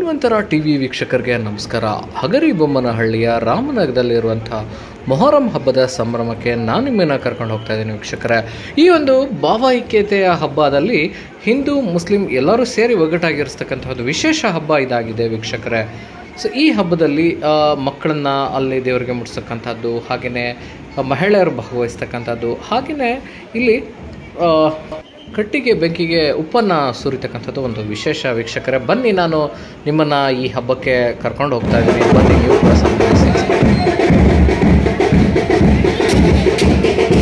ಧನ್ವಂತರ T V ವೀಕ್ಷಕರಿಗೆ ನಮಸ್ಕಾರ ಹಗರಿ ಬೊಮ್ಮನಹಳ್ಳಿಯ ರಾಮನಗರದಲ್ಲಿರುವಂಥ ಮೊಹರಂ ಹಬ್ಬದ ಸಂಭ್ರಮಕ್ಕೆ ನಾನು ನಿಮ್ಮನ್ನು ಕರ್ಕೊಂಡು ಹೋಗ್ತಾ ಇದ್ದೀನಿ ವೀಕ್ಷಕರೇ ಈ ಒಂದು ಭಾವೈಕ್ಯತೆಯ ಹಬ್ಬದಲ್ಲಿ ಹಿಂದೂ ಮುಸ್ಲಿಂ ಎಲ್ಲರೂ ಸೇರಿ ಒಗ್ಗಟ್ಟಾಗಿರಿಸ್ತಕ್ಕಂಥ ಒಂದು ವಿಶೇಷ ಹಬ್ಬ ಇದಾಗಿದೆ ವೀಕ್ಷಕರೇ ಸೊ ಈ ಹಬ್ಬದಲ್ಲಿ ಆ, ಮಕ್ಕಳನ್ನ ಅಲ್ಲಿ ದೇವರಿಗೆ ಮುಟ್ಸ್ತಕ್ಕಂಥದ್ದು ಹಾಗೆಯೇ ಮಹಿಳೆಯರು ಭಾಗವಹಿಸ್ತಕ್ಕಂಥದ್ದು ಹಾಗೆಯೇ ಇಲ್ಲಿ ಆ, ಕಟ್ಟಿಗೆ ಬೆಂಕಿಗೆ ಉಪ್ಪನ್ನು ಸುರಿತಕ್ಕಂಥದ್ದು ಒಂದು ವಿಶೇಷ ವೀಕ್ಷಕರೇ ಬನ್ನಿ ನಾನು ನಿಮ್ಮನ್ನು ಈ ಹಬ್ಬಕ್ಕೆ ಕರ್ಕೊಂಡು ಹೋಗ್ತಾ ಇದ್ದೀನಿ ಬನ್ನಿ ನೀವು ಕೂಡ ಸಂಭ್ರಮಿಸಿ